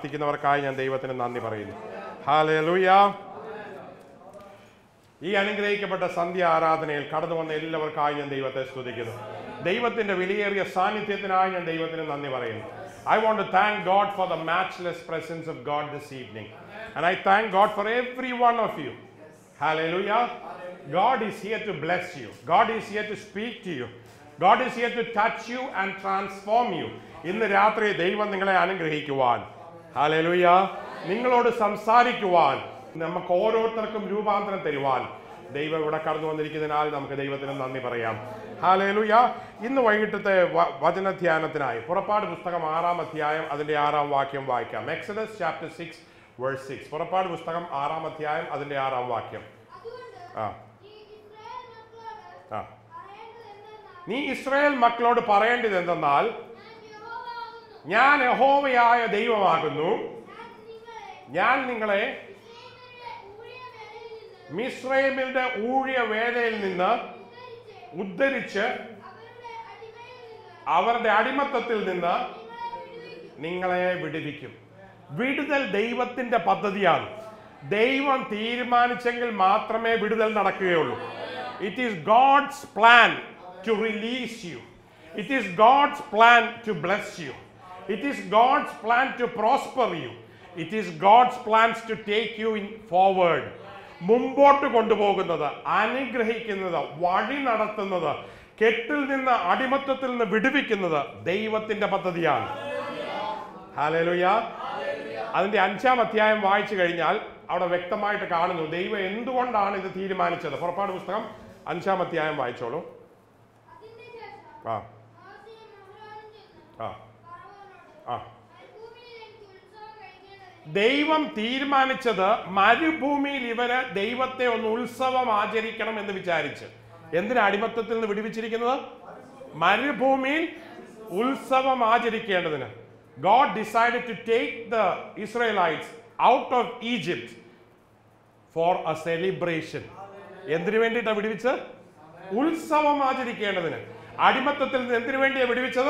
പ്രാർത്ഥിക്കുന്നവർക്കായി ഞാൻ ദൈവത്തിന് നന്ദി പറയുന്നു ഹാലൂയ ഈ അനുഗ്രഹിക്കപ്പെട്ട സന്ധ്യ ആരാധനയിൽ കടന്നു വന്ന എല്ലാവർക്കായി ഞാൻ ദൈവത്തെ സ്തുതിക്കുന്നു ദൈവത്തിന്റെ വിലയേറിയ സാന്നിധ്യത്തിനായി ഞാൻ ദൈവത്തിന് നന്ദി പറയുന്നു I want to thank God for the matchless presence of God this evening and I thank God for every one of you Hallelujah. God is here to bless you. God is here to speak to you. God is here to touch you and transform you. ഇന്ന് രാത്രി ദൈവം നിങ്ങളെ അനുഗ്രഹിക്കുവാൻ ഹാലലുയ നിങ്ങളോട് സംസാരിക്കുവാൻ നമുക്ക് ഓരോരുത്തർക്കും രൂപാന്തരം തരുവാൻ ദൈവം ഇവിടെ കടന്നു വന്നിരിക്കുന്നതിനാൽ നമുക്ക് ദൈവത്തിന് നന്ദി പറയാം ഹാലേലുയ ഇന്ന് വൈകിട്ടത്തെ വ- വചനധ്യാനത്തിനായി പുറപ്പാട് പുസ്തകം ആറാം അധ്യായം അതിന്റെ ആറാം വാക്യം വായിക്കാം Exodus chapter six verse six പുറപ്പാട് പുസ്തകം ആറാം അധ്യായം അതിന്റെ ആറാം വാക്യം അതുകൊണ്ട് ആ. ഈ ഇസ്രായേൽ മക്കളോട് ആ. പറയേണ്ടതെന്തെന്നാൽ, നീ ഇസ്രായേൽ മക്കളോട് പറയേണ്ടത് എന്തെന്നാൽ ഞാൻ യഹോവയാകുന്നു. ഞാൻ യഹോവയായ ദൈവമാകുന്നു ഞാൻ നിങ്ങളെ ഞാൻ നിങ്ങളെ മിസ്രയീമിന്റെ ഊഴിയ വേലയിൽ നിന്ന് മിസ്രൈമിന്റെ ഊഴിയ വേലയിൽ നിന്ന് ഉദ്ധരിച്ച് ഉദ്ധരിച്ച് അവരുടെ അവരുടെ അടിമയിൽ നിന്ന് അടിമത്തത്തിൽ നിന്ന് നിങ്ങളെ നിങ്ങളെ വിടുവിക്കും. വിടുവിക്കും വിടുതൽ ദൈവത്തിന്റെ പദ്ധതിയാണ് ദൈവം തീരുമാനിച്ചെങ്കിൽ മാത്രമേ വിടുതൽ നടക്കുകയുള്ളൂ it is God's plan to release you it is God's plan to bless you it is God's plan to prosper you it is God's plans to take you in forward മുമ്പോട്ട് കൊണ്ടുപോകുന്നത് അനുഗ്രഹിക്കുന്നത് വഴി നടത്തുന്നത് കെട്ടിൽ നിന്ന് അടിമത്തത്തിൽ നിന്ന് വിടുവിക്കുന്നത് ദൈവത്തിന്റെ പദ്ധതിയാണ് ഹാലേലുയ അതിന്റെ അഞ്ചാം അധ്യായം വായിച്ചു കഴിഞ്ഞാൽ അവിടെ വ്യക്തമായിട്ട് കാണുന്നു ദൈവം എന്തുകൊണ്ടാണ് ഇത് തീരുമാനിച്ചത് പുറപ്പാട് പുസ്തകം അഞ്ചാം അധ്യായം വായിച്ചോളൂ അതിന്റെ ശേഷം ആ മോശയും അഹ്റോനും ചെന്ന് ആ ഫറവോനോട്, ആ മരുഭൂമിയിൽ എനിക്ക് ഉത്സവം കഴിക്കേണ്ടതിന് ദൈവം തീരുമാനിച്ചത് മരുഭൂമിയിൽ ഇവര് ദൈവത്തെ ഒന്ന് ഉത്സവം ആചരിക്കണം എന്ന് വിചാരിച്ച് എന്തിനാ അടിമത്തത്തിൽ നിന്ന് വിടുവിച്ചിരിക്കുന്നത് മരുഭൂമിയിൽ ഉത്സവം ആചരിക്കേണ്ടതിന് God decided to take the Israelites out of Egypt for a celebration എന്തിനു വേണ്ടിയിട്ടാണ് വിടുവിച്ചത് ഉത്സവം ആചരിക്കേണ്ടതിന് അടിമത്തത്തിൽ നിന്ന് എന്തിനു വേണ്ടിയാണ് വിടുവിച്ചത്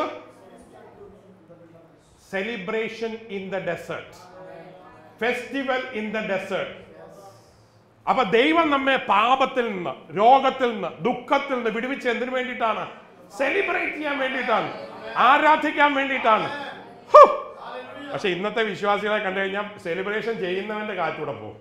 celebration in the desert festival in the desert അപ്പൊ ദൈവം നമ്മെ പാപത്തിൽ നിന്ന് രോഗത്തിൽ നിന്ന് ദുഃഖത്തിൽ നിന്ന് വിടുവിച്ച് എന്തിനു വേണ്ടിയിട്ടാണ് സെലിബ്രേറ്റ് ചെയ്യാൻ വേണ്ടിയിട്ടാണ് ആരാധിക്കാൻ വേണ്ടിയിട്ടാണ് ഹോ! പക്ഷെ ഇന്നത്തെ വിശ്വാസികളെ കണ്ടു കഴിഞ്ഞാൽ സെലിബ്രേഷൻ ചെയ്യുന്നവന്റെ കാറ്റൂടെ പോകും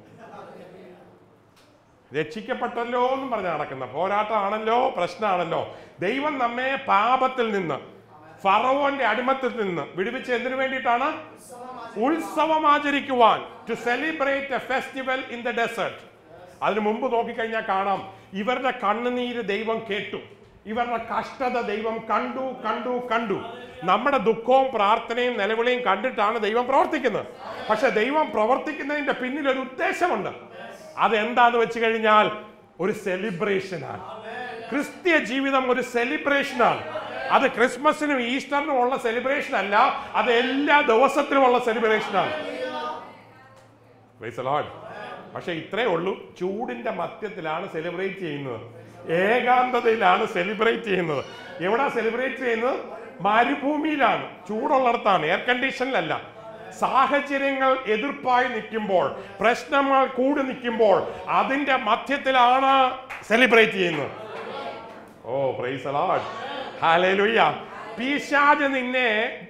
രക്ഷിക്കപ്പെട്ടല്ലോ എന്നും പറഞ്ഞ് നടക്കുന്ന പോരാട്ടമാണല്ലോ പ്രശ്നമാണല്ലോ ദൈവം നമ്മെ പാപത്തിൽ നിന്ന് ഫറവോന്റെ അടിമത്തിൽ നിന്ന് വിടുവിച്ച് എന്തിനു വേണ്ടിയിട്ടാണ് ഉത്സവം ആചരിക്കുവാൻ to celebrate a festival in the desert അതിനു മുമ്പ് നോക്കിക്കഴിഞ്ഞാൽ കാണാം ഇവരുടെ കണ്ണുനീര് ദൈവം കേട്ടു ഇവരുടെ കഷ്ടത ദൈവം കണ്ടു കണ്ടു കണ്ടു നമ്മുടെ ദുഃഖവും പ്രാർത്ഥനയും നിലവിളിയും കണ്ടിട്ടാണ് ദൈവം പ്രവർത്തിക്കുന്നത് പക്ഷെ ദൈവം പ്രവർത്തിക്കുന്നതിന്റെ പിന്നിൽ ഒരു ഉദ്ദേശമുണ്ട് അതെന്താന്ന് വെച്ച് കഴിഞ്ഞാൽ ഒരു സെലിബ്രേഷനാണ് ക്രിസ്തീയ ജീവിതം ഒരു സെലിബ്രേഷനാണ് അത് ക്രിസ്മസിനും ഈസ്റ്ററിനും ഉള്ള സെലിബ്രേഷൻ അല്ല അത് എല്ലാ ദിവസത്തിനുമുള്ള സെലിബ്രേഷനാണ് Praise the Lord. പക്ഷെ ഇത്രേ ഉള്ളൂ ചൂടിന്റെ മധ്യത്തിലാണ് സെലിബ്രേറ്റ് ചെയ്യുന്നത് ഏകാന്തതയിലാണ് സെലിബ്രേറ്റ് ചെയ്യുന്നത് എവിടാ സെലിബ്രേറ്റ് ചെയ്യുന്നത് മരുഭൂമിയിലാണ് ചൂടുള്ളിടത്താണ് എയർ കണ്ടീഷനിലല്ല സാഹചര്യങ്ങൾ എതിർപ്പായി നിൽക്കുമ്പോൾ പ്രശ്നങ്ങൾ കൂടി നിൽക്കുമ്പോൾ അതിന്റെ മധ്യത്തിലാണ് സെലിബ്രേറ്റ് ചെയ്യുന്നത് ഓ പ്രൈസ് അലോഡ് ഹാലേലുയ്യ പീശാജ് നിന്നെ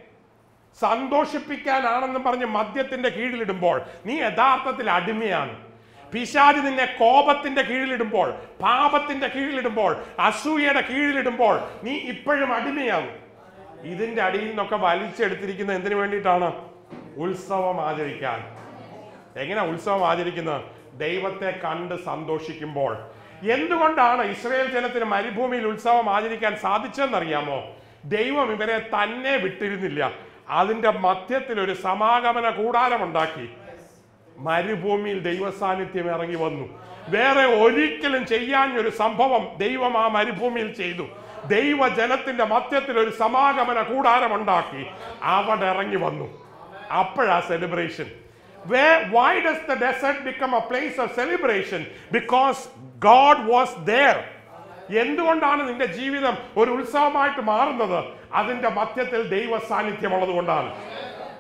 സന്തോഷിപ്പിക്കാനാണെന്ന് പറഞ്ഞ് മദ്യത്തിന്റെ കീഴിലിടുമ്പോൾ നീ യഥാർത്ഥത്തിൽ അടിമയാണ് പിശാജ് നിന്നെ കോപത്തിന്റെ കീഴിലിടുമ്പോൾ പാപത്തിന്റെ കീഴിലിടുമ്പോൾ അസൂയയുടെ കീഴിലിടുമ്പോൾ നീ ഇപ്പോഴും അടിമയാണ് ഇതിന്റെ അടിയിൽ നിന്നൊക്കെ വലിച്ചെടുത്തിരിക്കുന്ന എന്തിനു വേണ്ടിയിട്ടാണ് ഉത്സവം ആചരിക്കാൻ എങ്ങനെ ഉത്സവം ആചരിക്കുന്നത് ദൈവത്തെ കണ്ട് സന്തോഷിക്കുമ്പോൾ എന്തുകൊണ്ടാണ് ഇസ്രയേൽ ജനത്തിന് മരുഭൂമിയിൽ ഉത്സവം ആചരിക്കാൻ സാധിച്ചതെന്നറിയാമോ ദൈവം ഇവരെ തന്നെ വിട്ടിരുന്നില്ല അതിന്റെ മധ്യത്തിൽ ഒരു സമാഗമന കൂടാരമുണ്ടാക്കി മരുഭൂമിയിൽ ദൈവ സാന്നിധ്യം ഇറങ്ങി വന്നു വേറെ ഒരിക്കലും ചെയ്യാൻ ഒരു സംഭവം ദൈവം ആ മരുഭൂമിയിൽ ചെയ്തു ദൈവജനത്തിന്റെ മധ്യത്തിൽ ഒരു സമാഗമന കൂടാരമുണ്ടാക്കി അവിടെ ഇറങ്ങി വന്നു അപ്പോഴാ celebration Where, why does the desert become a place of celebration? Because God was there. എന്തുകൊണ്ടാണ് നിന്റെ ജീവിതം ഒരു ഉത്സവമായിട്ട് മാറുന്നത് അതിന്റെ മധ്യത്തിൽ ദൈവ സാന്നിധ്യം ഉള്ളത് കൊണ്ടാണ്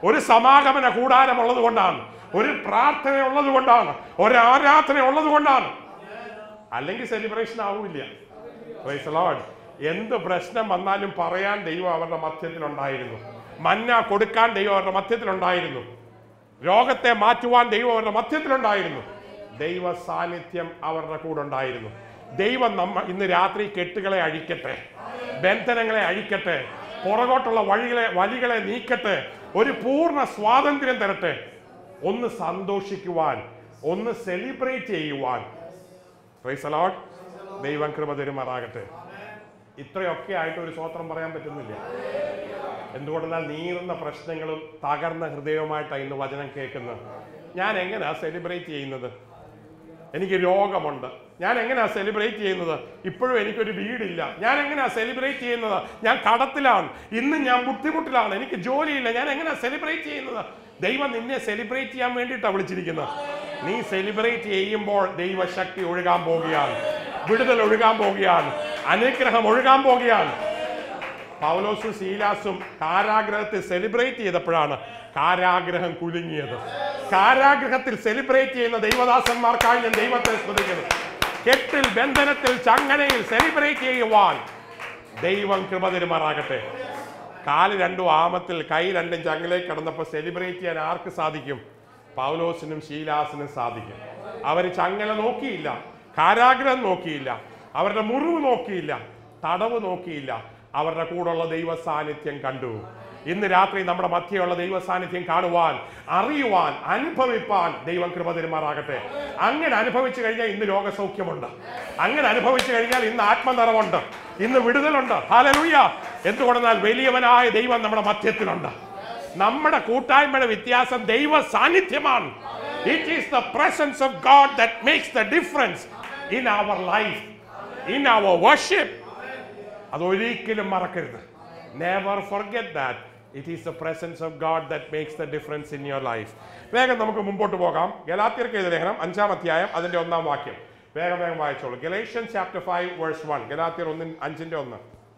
ഒരു സമാഗമന കൂടാരം ഉള്ളത് കൊണ്ടാണ് ഒരു പ്രാർത്ഥന ഉള്ളത് കൊണ്ടാണ് ഒരു ആരാധന ഉള്ളത് കൊണ്ടാണ് അല്ലെങ്കിൽ സെലിബ്രേഷൻ ആവില്ല Praise the Lord. എന്ത് പ്രശ്നം വന്നാലും പറയാൻ ദൈവം അവരുടെ മധ്യത്തിലുണ്ടായിരുന്നു മന്ന കൊടുക്കാൻ ദൈവം അവരുടെ മധ്യത്തിലുണ്ടായിരുന്നു രോഗത്തെ മാറ്റുവാൻ ദൈവം അവരുടെ മധ്യത്തിലുണ്ടായിരുന്നു ദൈവ സാന്നിധ്യം അവരുടെ കൂടെ ഉണ്ടായിരുന്നു ദൈവം നമ്മ ഇന്ന് രാത്രി കെട്ടുകളെ അഴിക്കട്ടെ ബന്ധനങ്ങളെ അഴിക്കട്ടെ പുറകോട്ടുള്ള വഴികളെ വലികളെ നീക്കട്ടെ ഒരു പൂർണ്ണ സ്വാതന്ത്ര്യം തരട്ടെ ഒന്ന് സന്തോഷിക്കുവാൻ ഒന്ന് സെലിബ്രേറ്റ് ചെയ്യുവാൻ Praise the Lord. ദൈവം കൃപ തരുമാറാകട്ടെ ഇത്രയൊക്കെ ആയിട്ട് ഒരു സ്വോത്രം പറയാൻ പറ്റുന്നില്ല എന്തുകൊണ്ടെന്നാൽ നീറുന്ന പ്രശ്നങ്ങളും തകർന്ന ഹൃദയവുമായിട്ടാണ് ഇന്ന് വചനം കേൾക്കുന്നത് ഞാൻ എങ്ങനെയാ സെലിബ്രേറ്റ് ചെയ്യുന്നത് എനിക്ക് രോഗമുണ്ട് ഞാൻ എങ്ങനെയാ സെലിബ്രേറ്റ് ചെയ്യുന്നത് ഇപ്പോഴും എനിക്കൊരു വീടില്ല ഞാൻ എങ്ങനെയാ സെലിബ്രേറ്റ് ചെയ്യുന്നത് ഞാൻ കടത്തിലാണ് ഇന്ന് ഞാൻ ബുദ്ധിമുട്ടിലാണ് എനിക്ക് ജോലിയില്ല ഞാൻ എങ്ങനെയാ സെലിബ്രേറ്റ് ചെയ്യുന്നത് ദൈവം നിന്നെ സെലിബ്രേറ്റ് ചെയ്യാൻ വേണ്ടിയിട്ടാണ് വിളിച്ചിരിക്കുന്നത് നീ സെലിബ്രേറ്റ് ചെയ്യുമ്പോൾ ദൈവശക്തി ഒഴുകാൻ പോവുകയാണ് വിടുതൽ ഒഴുകാൻ പോവുകയാണ് അനുഗ്രഹം ഒഴുകാൻ പോവുകയാണ് പൗലോസും ശീലാസും കാരാഗ്രഹത്തിൽ സെലിബ്രേറ്റ് ചെയ്തപ്പോഴാണ് കാരാഗ്രഹം കുലുങ്ങിയത് കാരാഗ്രഹത്തിൽ സെലിബ്രേറ്റ് ചെയ്യുന്ന ദൈവദാസന്മാർക്കായി ഞാൻ ദൈവത്തെ സ്മരിക്കുന്നു കെട്ടിൽ ബന്ധനത്തിൽ ചങ്ങനയിൽ സെലിബ്രേറ്റ് ചെയ്യുവാൻ ദൈവം കൃപ തരുമാറാകട്ടെ കാല് രണ്ടും ആമത്തിൽ കൈ രണ്ടും ചങ്ങലേക്ക് കിടന്നപ്പോൾ സെലിബ്രേറ്റ് ചെയ്യാൻ ആർക്ക് സാധിക്കും പൗലോസിനും ശീലാസിനും സാധിക്കും അവർ ചങ്ങല നോക്കിയില്ല കാരാഗ്രഹം നോക്കിയില്ല അവരുടെ മുറിവ് നോക്കിയില്ല തടവ് നോക്കിയില്ല അവരുടെ കൂടെയുള്ള ദൈവ സാന്നിധ്യം കണ്ടു ഇന്ന് രാത്രി നമ്മുടെ മധ്യയുള്ള ദൈവ സാന്നിധ്യം കാണുവാൻ അറിയുവാൻ അനുഭവിപ്പാൻ ദൈവം കൃപ തരുമാറാകട്ടെ അങ്ങനെ അനുഭവിച്ചു കഴിഞ്ഞാൽ ഇന്ന് രോഗസൗഖ്യമുണ്ട് അങ്ങനെ അനുഭവിച്ചു കഴിഞ്ഞാൽ ഇന്ന് ആത്മനിറവുണ്ട് ഇന്ന് വിടുതലുണ്ട് ഹാലലൂയ എന്തുകൊണ്ടെന്നാൽ വലിയവനായ ദൈവം നമ്മുടെ മധ്യത്തിലുണ്ട് നമ്മുടെ കൂട്ടായ്മയുടെ വ്യത്യാസം ദൈവ സാന്നിധ്യമാണ് it is the presence of God that makes the difference in our life in our worship അതൊരിക്കലും മറക്കരുത് never forget that it is the presence of God that makes the difference in your life വേഗം നമുക്ക് മുമ്പോട്ട് പോകാം ഗലാത്യർക്ക് എഴുതിയ ലേഖനം അഞ്ചാം അധ്യായം അതിന്റെ ഒന്നാം വാക്യം വേഗം വേഗം വായിച്ചോളൂ Galatian chapter five verse one ഗലാത്യർ ഒന്നിൻ അഞ്ചിന്റെ ഒന്ന്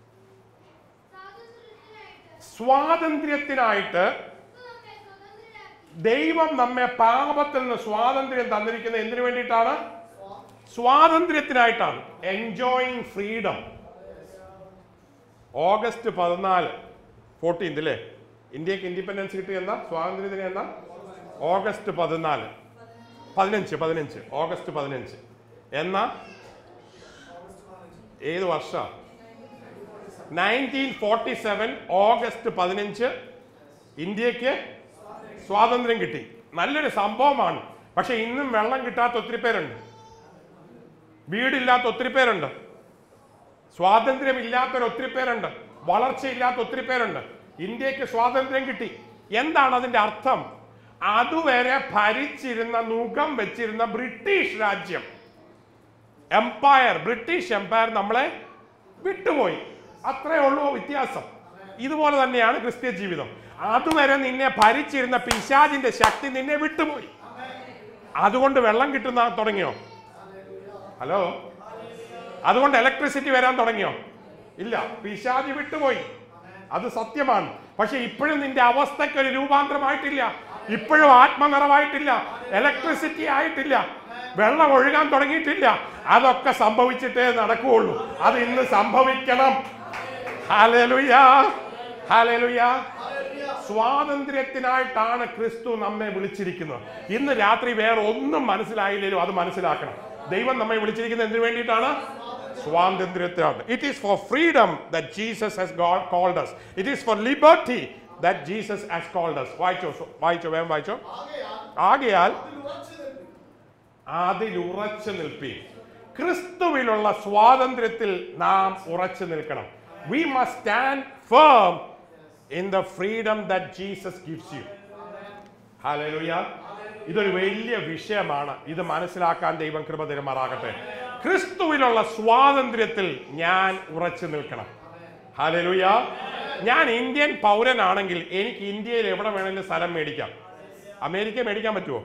സ്വാതന്ത്ര്യത്തിനായിട്ട് സ്വാതന്ത്ര്യത്തിനായിട്ട് നമ്മെ സ്വതന്ത്രരാക്കി ദൈവം നമ്മെ പാപത്തിൽ നിന്ന് സ്വാതന്ത്ര്യം തന്നിരിക്കുന്നത് എന്തിനു വേണ്ടിയിട്ടാണ് സ്വാതന്ത്ര്യത്തിനായിട്ടാണ് എൻജോയിങ് ഫ്രീഡം ഓഗസ്റ്റ് പതിനാല് ഫോർട്ടീൻത് അല്ലേ ഇന്ത്യക്ക് ഇൻഡിപെൻഡൻസ് കിട്ടിയ എന്നാ സ്വാതന്ത്ര്യത്തിന് എന്നാ ഓഗസ്റ്റ് പതിനാല് പതിനഞ്ച് പതിനഞ്ച് ഓഗസ്റ്റ് പതിനഞ്ച് എന്നാ ഏത് വർഷം നയൻറ്റീൻ ഫോർട്ടി സെവൻ ഓഗസ്റ്റ് പതിനഞ്ച് ഇന്ത്യക്ക് സ്വാതന്ത്ര്യം കിട്ടി നല്ലൊരു സംഭവമാണ് പക്ഷെ ഇന്നും വെള്ളം കിട്ടാത്ത ഒത്തിരി പേരുണ്ട് വീടില്ലാത്ത ഒത്തിരി പേരുണ്ട് സ്വാതന്ത്ര്യം ഇല്ലാത്തൊരു ഒത്തിരി പേരുണ്ട് വളർച്ചയില്ലാത്ത ഒത്തിരി പേരുണ്ട് ഇന്ത്യക്ക് സ്വാതന്ത്ര്യം കിട്ടി എന്താണ് അതിന്റെ അർത്ഥം അതുവരെ ഭരിച്ചിരുന്ന നുകം വെച്ചിരുന്ന ബ്രിട്ടീഷ് രാജ്യം എംപയർ ബ്രിട്ടീഷ് എംപയർ നമ്മളെ വിട്ടുപോയി അത്രേ ഉള്ളൂ വ്യത്യാസം ഇതുപോലെ തന്നെയാണ് ക്രിസ്ത്യ ജീവിതം അതുവരെ നിന്നെ ഭരിച്ചിരുന്ന പിശാജിന്റെ ശക്തി നിന്നെ വിട്ടുപോയി അതുകൊണ്ട് വെള്ളം കിട്ടുന്ന തുടങ്ങിയോ ഹലോ അതുകൊണ്ട് ഇലക്ട്രിസിറ്റി വരാൻ തുടങ്ങിയോ ഇല്ല പിശാജി വിട്ടുപോയി അത് സത്യമാണ് പക്ഷെ ഇപ്പോഴും നിന്റെ അവസ്ഥയ്ക്ക് ഒരു രൂപാന്തരമായിട്ടില്ല ഇപ്പോഴും ആത്മനിറവായിട്ടില്ല ഇലക്ട്രിസിറ്റി ആയിട്ടില്ല വെള്ളം ഒഴുകാൻ തുടങ്ങിയിട്ടില്ല അതൊക്കെ സംഭവിച്ചിട്ടേ നടക്കുകയുള്ളൂ അത് ഇന്ന് സംഭവിക്കണം ഹാലലുയ ഹാലലുയ സ്വാതന്ത്ര്യത്തിനായിട്ടാണ് ക്രിസ്തു നമ്മെ വിളിച്ചിരിക്കുന്നത് ഇന്ന് രാത്രി വേറെ ഒന്നും മനസ്സിലായില്ലെങ്കിലും അത് മനസ്സിലാക്കണം ദൈവം നമ്മെ വിളിച്ചിരിക്കുന്നത് എന്തിനു വേണ്ടിയിട്ടാണ് സ്വാതന്ത്ര്യത്തിനാണ് it is for freedom that Jesus has God called us it is for liberty that Jesus has called us വായിച്ചോ വായിച്ചോ വേഗം വായിച്ചോ ആകയാൽ അതിൽ ഉറച്ചു നിൽപ്പി ക്രിസ്തുവിലുള്ള സ്വാതന്ത്ര്യത്തിൽ നാം ഉറച്ചു നിൽക്കണം we must stand firm in the freedom that Jesus gives you hallelujah ഇതൊരു വലിയ വിഷയമാണ് ഇത് മനസ്സിലാക്കാൻ ദൈവം കൃപ തരുമാറാകട്ടെ ക്രിസ്തുവിലുള്ള സ്വാതന്ത്ര്യത്തിൽ ഞാൻ ഉറച്ചു നിൽക്കണം ഹാലലുയ ഞാൻ ഇന്ത്യൻ പൗരനാണെങ്കിൽ എനിക്ക് ഇന്ത്യയിൽ എവിടെ വേണമെങ്കിലും സ്ഥലം മേടിക്കാം അമേരിക്ക മേടിക്കാൻ പറ്റുമോ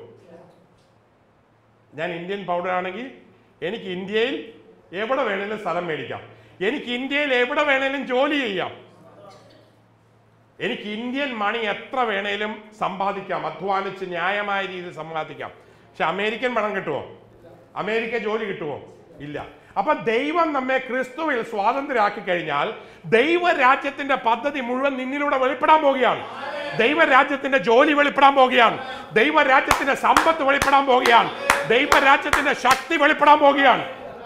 ഞാൻ ഇന്ത്യൻ പൗരനാണെങ്കിൽ എനിക്ക് ഇന്ത്യയിൽ എവിടെ വേണേലും സ്ഥലം മേടിക്കാം എനിക്ക് ഇന്ത്യയിൽ എവിടെ വേണേലും ജോലി ചെയ്യാം എനിക്ക് ഇന്ത്യൻ മണി എത്ര വേണേലും സമ്പാദിക്കാം അധ്വാനിച്ച് ന്യായമായ രീതിയിൽ സമ്പാദിക്കാം പക്ഷെ അമേരിക്കൻ പണം കിട്ടുമോ അമേരിക്ക ജോലി കിട്ടുമോ ഇല്ല അപ്പൊ ദൈവം നമ്മെ ക്രിസ്തുവിൽ സ്വാതന്ത്ര്യമാക്കി കഴിഞ്ഞാൽ ദൈവരാജ്യത്തിന്റെ പദ്ധതി മുഴുവൻ നിന്നിലൂടെ വെളിപ്പെടാൻ പോവുകയാണ് ദൈവരാജ്യത്തിന്റെ ജോലി വെളിപ്പെടാൻ പോവുകയാണ് ദൈവരാജ്യത്തിന്റെ സമ്പത്ത് വെളിപ്പെടാൻ പോവുകയാണ് ദൈവരാജ്യത്തിന്റെ ശക്തി വെളിപ്പെടാൻ പോവുകയാണ്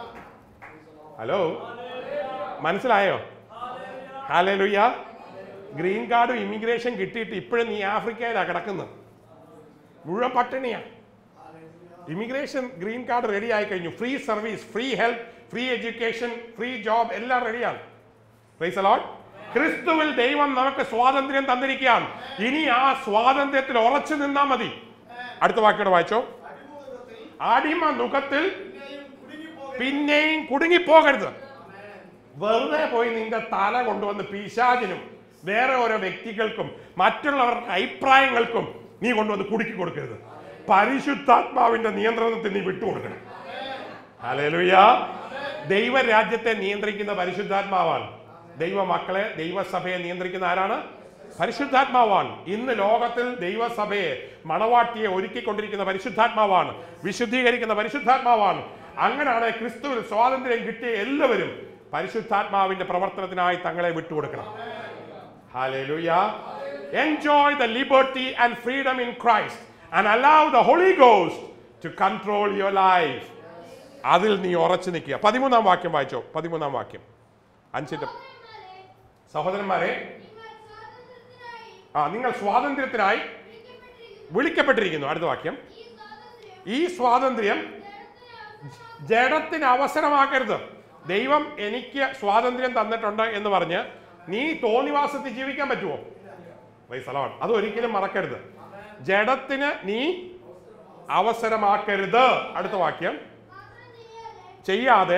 ഹലോ മനസ്സിലായോ ഹാലലുയ്യ ഗ്രീൻ കാർഡും ഇമിഗ്രേഷൻ കിട്ടിയിട്ട് ഇപ്പോഴും നീ ആഫ്രിക്കയിലാണ് കിടക്കുന്നത് മുഴുവൻ പട്ടിണിയാ ഇമിഗ്രേഷൻ ഗ്രീൻ കാർഡ് റെഡി ആയി കഴിഞ്ഞു free service free health free education free job എല്ലാം റെഡിയാണ് പ്രൈസ് അലോട്ട് ക്രിസ്തുവിൽ ദൈവം നമുക്ക് സ്വാതന്ത്ര്യം തന്നിരിക്കുകയാണ് ഇനി ആ സ്വാതന്ത്ര്യത്തിൽ ഉറച്ചു നിന്നാ മതി അടുത്ത വാക്കിയോടെ വായിച്ചോ അടിമ മുഖത്തിൽ പിന്നെയും കുടുങ്ങിപ്പോകരുത് വെറുതെ പോയി നിന്റെ തല കൊണ്ടുവന്ന് പിശാചിനും വേറെ ഓരോ വ്യക്തികൾക്കും മറ്റുള്ളവരുടെ അഭിപ്രായങ്ങൾക്കും നീ കൊണ്ടുവന്ന് കുടുക്കി കൊടുക്കരുത് പരിശുദ്ധാത്മാവിന്റെ നിയന്ത്രണത്തിൽ നീ വിട്ടുകൊടുക്കണം ഹല്ലേലൂയ ദൈവരാജ്യത്തെ നിയന്ത്രിക്കുന്ന പരിശുദ്ധാത്മാവാണ് ദൈവ മക്കളെ ദൈവസഭയെ നിയന്ത്രിക്കുന്ന ആരാണ് പരിശുദ്ധാത്മാവാണ് ഇന്ന് ലോകത്തിൽ ദൈവസഭയെ മണവാട്ടിയെ ഒരുക്കിക്കൊണ്ടിരിക്കുന്ന പരിശുദ്ധാത്മാവാണ് വിശുദ്ധീകരിക്കുന്ന പരിശുദ്ധാത്മാവാണ് അങ്ങനെയാണ് ക്രിസ്തുവിൽ സ്വാതന്ത്ര്യം കിട്ടിയ എല്ലാവരും പരിശുദ്ധാത്മാവിന്റെ പ്രവർത്തനത്തിനായി തങ്ങളെ വിട്ടുകൊടുക്കണം Hallelujah. Enjoy the liberty and freedom in Christ and allow the Holy Ghost to control your life. അതിൽ നീ ഉറച്ചു നിൽക്കുക പതിമൂന്നാം വാക്യം വായിച്ചോ പതിമൂന്നാം വാക്യം അഞ്ചിന്റെ സഹോദരന്മാരെ, സഹോദരന്മാരെ നിങ്ങൾ സ്വാതന്ത്ര്യത്തിനായി ആ നിങ്ങൾ സ്വാതന്ത്ര്യത്തിനായി വിളിക്കപ്പെട്ടിരിക്കുന്നു. വിളിക്കപ്പെട്ടിരിക്കുന്നു അടുത്ത വാക്യം ഈ സ്വാതന്ത്ര്യം ഈ സ്വാതന്ത്ര്യം ജഡത്തിന് അവസരം ജഡത്തിന് അവസരമാക്കരുത് ദൈവം എനിക്ക് സ്വാതന്ത്ര്യം തന്നിട്ടുണ്ട് എന്ന് പറഞ്ഞ് നീ തോന്നിവാസത്തിൽ ജീവിക്കാൻ പറ്റുമോ Praise the Lord. അത് ഒരിക്കലും മറക്കരുത് ജഡത്തിന് നീ അവസരമാക്കരുത് അടുത്ത വാക്യം മാത്രം ചെയ്യാതെ ചെയ്യാതെ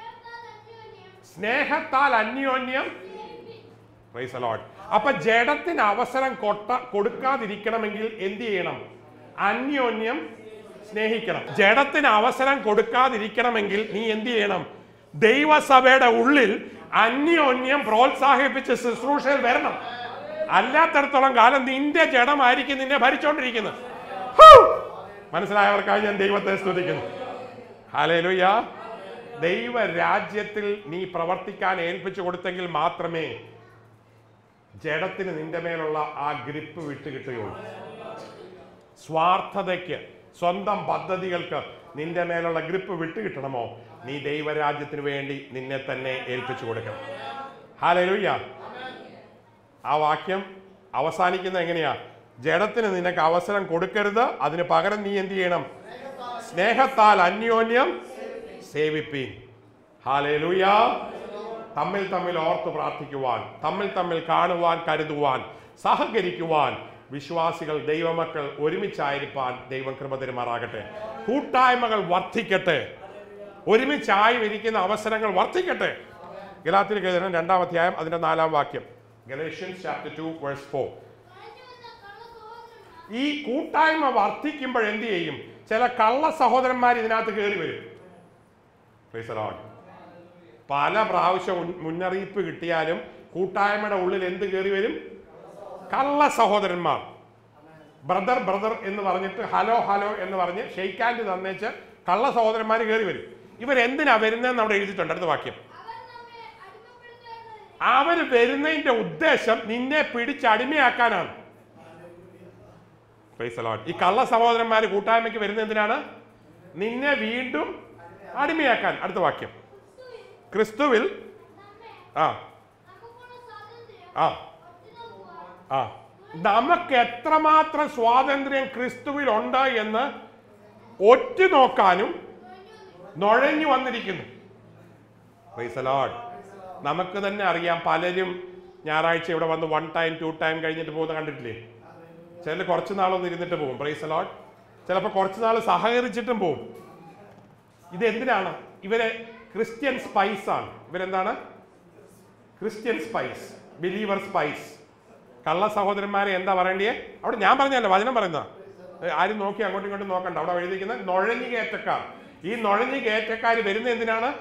സ്നേഹത്താൽ അന്യോന്യം സ്നേഹത്താൽ അന്യോന്യം Praise the Lord. അപ്പൊ ജഡത്തിന് അവസരം കൊട്ട കൊടുക്കാതിരിക്കണമെങ്കിൽ എന്ത് ചെയ്യണം അന്യോന്യം സ്നേഹിക്കണം ജഡത്തിന് അവസരം കൊടുക്കാതിരിക്കണമെങ്കിൽ നീ എന്ത് ചെയ്യണം ദൈവസഭയുടെ ഉള്ളിൽ അന്യോന്യം പ്രോത്സാഹിപ്പിച്ച് ശുശ്രൂഷയിൽ വരണം അല്ലാത്തടത്തോളം കാലം നിന്റെ ജഡമായിരിക്കും നിന്നെ ഭരിച്ചോണ്ടിരിക്കുന്നത് ഹൂ! മനസ്സിലായവർക്കായി ഞാൻ ദൈവത്തെ സ്തുതിക്കുന്നു ഹാലേലുയ്യ ദൈവരാജ്യത്തിൽ നീ പ്രവർത്തിക്കാൻ ഏൽപ്പിച്ചു കൊടുത്തെങ്കിൽ മാത്രമേ ജഡത്തിന് നിന്റെ മേലുള്ള ആ ഗ്രിപ്പ് വിട്ട് കിട്ടുകയുള്ളൂ സ്വാർത്ഥതയ്ക്ക് സ്വന്തം പദ്ധതികൾക്ക് നിന്റെ മേലുള്ള ഗ്രിപ്പ് വിട്ട് കിട്ടണമോ നീ ദൈവരാജ്യത്തിന് വേണ്ടി നിന്നെ തന്നെ ഏൽപ്പിച്ചു കൊടുക്കണം ഹാലലുയ്യ ആ വാക്യം അവസാനിക്കുന്നത് എങ്ങനെയാ ജഡത്തിന് നിനക്ക് അവസരം കൊടുക്കരുത് അതിന് പകരം നീ എന്ത് ചെയ്യണം സ്നേഹത്താൽ അന്യോന്യം സേവിപ്പീൻ ഹാലേലൂയ തമ്മിൽ തമ്മിൽ ഓർത്ത് പ്രാർത്ഥിക്കുവാൻ തമ്മിൽ തമ്മിൽ കാണുവാൻ കരുതുവാൻ സഹകരിക്കുവാൻ വിശ്വാസികൾ ദൈവമക്കൾ ഒരുമിച്ചായിരിക്കാൻ ദൈവം കൃപ തരുമാറാകട്ടെ കൂട്ടായ്മകൾ വർദ്ധിക്കട്ടെ ഒരുമിച്ചായി ഇരിക്കുന്ന അവസരങ്ങൾ വർദ്ധിക്കട്ടെ ഗലാത്തിൽ എഴുതണം രണ്ടാം അധ്യായം അതിന്റെ നാലാം വാക്യം Galatians chapter two verse four കളഞ്ഞു വന്ന കള്ള സഹോദരന്മാർ ഈ കൂട്ടായ്മ വർദ്ധിക്കുമ്പോൾ എന്ത് ചെയ്യും ചില കള്ള സഹോദരന്മാർ ഇതിനകത്ത് കയറി വരും Praise the Lord. പല പ്രാവശ്യം ഉൻ- മുന്നറിയിപ്പ് കിട്ടിയാലും കൂട്ടായ്മയുടെ ഉള്ളിൽ എന്ത് കയറി വരും കള്ള സഹോദരന്മാർ ബ്രദർ ബ്രദർ എന്ന് പറഞ്ഞിട്ട് ഹലോ ഹലോ എന്ന് പറഞ്ഞ് ഷെയ്ക്ക് ഹാൻഡ് തന്നേച്ച് കള്ള സഹോദരന്മാർ കയറി വരും ഇവരെന്തിനാ വരുന്നതെന്ന് അവിടെ എഴുതിയിട്ടുണ്ട് അടുത്ത വാക്യം അവർ നമ്മെ അടിമപ്പെടുത്തുന്നതിന് അവർ വരുന്നതിന്റെ ഉദ്ദേശം നിന്നെ പിടിച്ച് അടിമയാക്കാനാണ് Praise the Lord. ഈ കള്ള സഹോദരന്മാർ കൂട്ടായ്മയ്ക്ക് വരുന്നത് എന്തിനാണ് നിന്നെ വീണ്ടും അടിമയാക്കാൻ അടുത്ത വാക്യം ക്രിസ്തുവിൽ നമ്മെ ആ നമുക്കുള്ള സ്വാതന്ത്ര്യം ആ ഒറ്റുനോക്കുവാൻ ആ നമുക്ക് എത്രമാത്രം സ്വാതന്ത്ര്യം ക്രിസ്തുവിൽ ഉണ്ട് എന്ന് ഒറ്റ നോക്കാനും നുഴഞ്ഞു വന്നിരിക്കുന്നു Praise the Lord. നമുക്ക് തന്നെ അറിയാം പലരും ഞായറാഴ്ച ഇവിടെ വന്ന് വൺ ടൈം ടു ടൈം കഴിഞ്ഞിട്ട് പോകുന്ന കണ്ടിട്ടില്ലേ ചില കുറച്ച് നാളൊന്ന് ഇരുന്നിട്ട് പോകും പ്രൈസ് ലോഡ് ചിലപ്പോൾ കുറച്ച് നാൾ സഹകരിച്ചിട്ടും പോകും ഇത് എന്തിനാണ് ഇവരെ ക്രിസ്ത്യൻ സ്പൈസ് ആണ് ഇവരെന്താണ് ക്രിസ്ത്യൻ സ്പൈസ് ബിലീവർ സ്പൈസ് കള്ള സഹോദരന്മാരെ എന്താ പറയേണ്ടിയേ അവിടെ ഞാൻ പറഞ്ഞല്ലോ വചനം പറയുന്ന ആരും നോക്കി അങ്ങോട്ടും ഇങ്ങോട്ടും നോക്കണ്ട അവിടെ എഴുതിയിരിക്കുന്ന നുഴഞ്ഞു കയറ്റക്കാർ ഈ നുഴഞ്ഞു കയറ്റക്കാർ വരുന്ന എന്തിനാണ്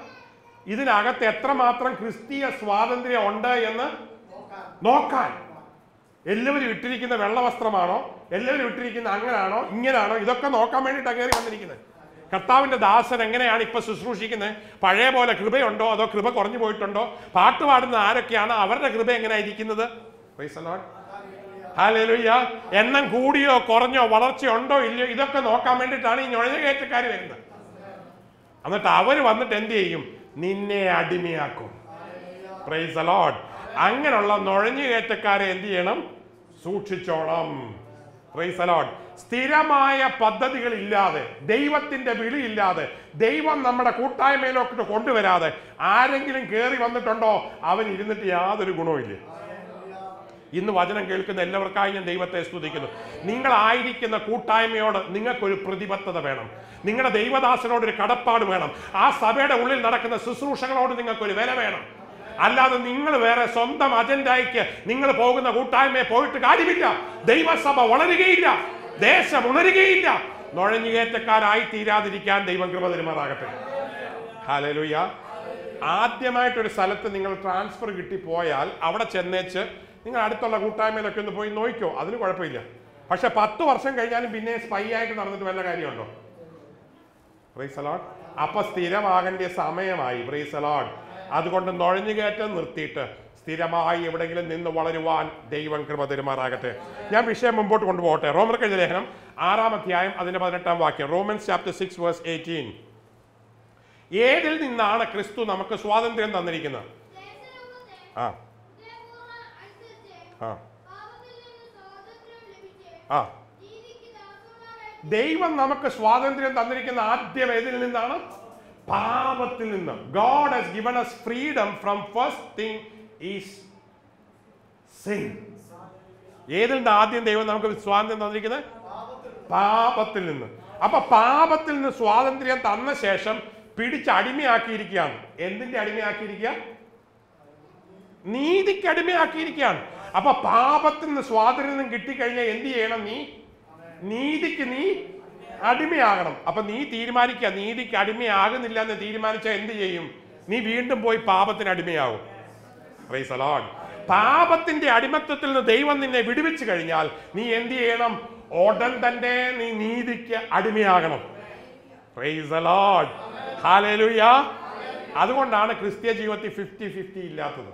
ഇതിനകത്ത് എത്രമാത്രം ക്രിസ്തീയ സ്വാതന്ത്ര്യം ഉണ്ട് എന്ന് നോക്കാൻ എല്ലാവരും ഇട്ടിരിക്കുന്ന വെള്ള വസ്ത്രമാണോ എല്ലാവരും ഇട്ടിരിക്കുന്ന അങ്ങനാണോ ഇങ്ങനാണോ ഇതൊക്കെ നോക്കാൻ വേണ്ടിയിട്ടാണ് കയറി വന്നിരിക്കുന്നത് കർത്താവിന്റെ ദാസൻ എങ്ങനെയാണ് ഇപ്പൊ ശുശ്രൂഷിക്കുന്നത് പഴയ പോലെ കൃപയുണ്ടോ അതോ കൃപ കുറഞ്ഞു പോയിട്ടുണ്ടോ പാട്ട് പാടുന്ന ആരൊക്കെയാണ് അവരുടെ കൃപ എങ്ങനെയാ ഇരിക്കുന്നത് Praise the Lord. ഹല്ലേലൂയ എണ്ണം കൂടിയോ കുറഞ്ഞോ വളർച്ചയുണ്ടോ ഇല്ലയോ ഇതൊക്കെ നോക്കാൻ വേണ്ടിയിട്ടാണ് ഈ നുഴഞ്ഞുകയറ്റക്കാർ വരുന്നത് എന്നിട്ട് അവർ വന്നിട്ട് എന്ത് ചെയ്യും നിന്നെ അടിമയാക്കും പ്രൈസ് ലോഡ് അങ്ങനെയുള്ള നുഴഞ്ഞുകയറ്റക്കാരെ എന്ത് ചെയ്യണം സൂക്ഷിച്ചോണം പ്രൈസ് ലോഡ് സ്ഥിരമായ പദ്ധതികൾ ഇല്ലാതെ ദൈവത്തിന്റെ വിളിയില്ലാതെ ദൈവം നമ്മുടെ കൂട്ടായ്മയിലോട്ട് കൊണ്ടുവരാതെ ആരെങ്കിലും കയറി വന്നിട്ടുണ്ടോ അവൻ ഇരുന്നിട്ട് യാതൊരു ഗുണവുമില്ല ഇന്ന് വചനം കേൾക്കുന്ന എല്ലാവർക്കായി ഞാൻ ദൈവത്തെ സ്തുതിക്കുന്നു നിങ്ങളായിരിക്കുന്ന കൂട്ടായ്മയോട് നിങ്ങൾക്കൊരു പ്രതിബദ്ധത വേണം നിങ്ങളുടെ ദൈവദാസനോട് ഒരു കടപ്പാട് വേണം ആ സഭയുടെ ഉള്ളിൽ നടക്കുന്ന ശുശ്രൂഷകളോട് നിങ്ങൾക്കൊരു വില വേണം അല്ലാതെ നിങ്ങൾ വേറെ സ്വന്തം അജണ്ടയ്ക്ക് നിങ്ങൾ പോകുന്ന കൂട്ടായ്മയെ പോയിട്ട് കാര്യമില്ല ദൈവസഭ വളരുകയില്ല ദേശം ഉണരുകയില്ല നുഴഞ്ഞുകയറ്റക്കാരായി തീരാതിരിക്കാൻ ദൈവം കൃപ തരുമാറാകട്ടെ ഹാലലുയ ആദ്യമായിട്ടൊരു സ്ഥലത്ത് നിങ്ങൾ ട്രാൻസ്ഫർ കിട്ടിപ്പോയാൽ അവിടെ ചെന്നേച്ച് നിങ്ങൾ അടുത്തുള്ള കൂട്ടായ്മയിലൊക്കെ ഒന്ന് പോയി നോക്കിക്കോ അതിന് കുഴപ്പമില്ല പക്ഷെ പത്ത് വർഷം കഴിഞ്ഞാലും പിന്നെ സ്പൈ ആയിട്ട് നടന്നിട്ട് വല്ല കാര്യമുണ്ടോ പ്രൈസലോഡ് അപ്പൊ സ്ഥിരമാകേണ്ട സമയമായി പ്രൈസലോഡ് അതുകൊണ്ട് നുഴഞ്ഞുകയറ്റം നിർത്തിയിട്ട് സ്ഥിരമായി എവിടെയെങ്കിലും നിന്ന് വളരുവാൻ ദൈവം കൃപ തരുമാറാകട്ടെ ഞാൻ വിഷയം മുമ്പോട്ട് കൊണ്ടുപോകട്ടെ റോമർ കഴിഞ്ഞ ലേഖനം ആറാം അധ്യായം അതിന്റെ പതിനെട്ടാം വാക്യം Romans chapter six verse eighteen ഏതിൽ നിന്നാണ് ക്രിസ്തു നമുക്ക് സ്വാതന്ത്ര്യം തന്നിരിക്കുന്നത് ദേശലോകത്തെ ആ ഹൃദയപൂർവ്വം അനുസരിച്ച് ആ പാപത്തിൽ നിന്ന് സ്വാതന്ത്ര്യം ലഭിച്ച് ആ നീതിക്ക് ദാസന്മാരായി ദൈവം നമുക്ക് സ്വാതന്ത്ര്യം തന്നിരിക്കുന്ന ആദ്യം ഏതിൽ നിന്നാണ് പാപത്തിൽ നിന്ന് God has given us freedom from first thing is sin ഏതിൽ നിന്ന് ആദ്യം ദൈവം നമുക്ക് സ്വാതന്ത്ര്യം തന്നിരിക്കുന്നത് പാപത്തിൽ നിന്ന് അപ്പൊ പാപത്തിൽ നിന്ന് സ്വാതന്ത്ര്യം തന്ന ശേഷം പിടിച്ച് അടിമയാക്കിയിരിക്കുകയാണ് എന്തിന്റെ അടിമയാക്കിയിരിക്കുക നീതിക്ക് അടിമയാക്കിയിരിക്കുകയാണ് അപ്പൊ പാപത്തിൽ നിന്ന് സ്വാതന്ത്ര്യം കിട്ടിക്കഴിഞ്ഞാൽ എന്ത് ചെയ്യണം നീ നീതിക്ക് നീ അടിമയാകണം അപ്പൊ നീ തീരുമാനിക്കുക നീതിക്ക് അടിമയാകുന്നില്ല എന്ന് തീരുമാനിച്ചാൽ എന്ത് ചെയ്യും നീ വീണ്ടും പോയി പാപത്തിന് അടിമയാകും Praise the Lord. പാപത്തിന്റെ അടിമത്വത്തിൽ നിന്ന് ദൈവം നിന്നെ വിടുവിച്ചു കഴിഞ്ഞാൽ നീ എന്ത് ചെയ്യണം ഉടൻ തന്നെ നീ നീതിക്ക് അടിമയാകണം Praise the Lord. Hallelujah. അതുകൊണ്ടാണ് ക്രിസ്ത്യ ജീവിതത്തിൽ ഫിഫ്റ്റി ഫിഫ്റ്റി ഇല്ലാത്തത്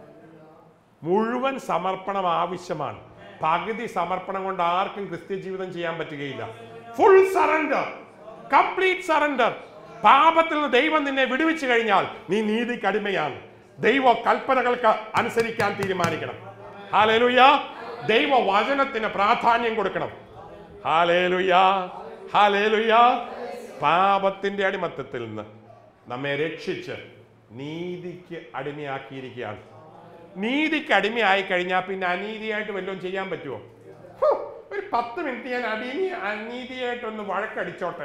മുഴുവൻ സമർപ്പണം ആവശ്യമാണ് പകുതി സമർപ്പണം കൊണ്ട് ആർക്കും ക്രിസ്ത്യ ജീവിതം ചെയ്യാൻ പറ്റുകയില്ല ഫുൾ സറണ്ടർ കംപ്ലീറ്റ് സറണ്ടർ പാപത്തിൽ നിന്ന് ദൈവം നിന്നെ വിടുവിച്ചു കഴിഞ്ഞാൽ നീ നീതിക്ക് അടിമയാണ് ദൈവ കൽപ്പനകൾക്ക് അനുസരിക്കാൻ തീരുമാനിക്കണം ഹാലേലുയ ദൈവ വചനത്തിന് പ്രാധാന്യം കൊടുക്കണം ഹാലേലുയ ഹാലേലുയ പാപത്തിന്റെ അടിമത്തത്തിൽ നിന്ന് നമ്മെ രക്ഷിച്ച് നീതിക്ക് അടിമയാക്കിയിരിക്കുകയാണ് നീതിക്ക് അടിമയായി കഴിഞ്ഞാൽ പിന്നെ അനീതിയായിട്ട് വല്ലതും ചെയ്യാൻ പറ്റുമോ ഹോ, ഒരു പത്ത് മിനിറ്റ് ഞാൻ അടിനി അനീതിയായിട്ടൊന്ന് വഴക്കടിച്ചോട്ടെ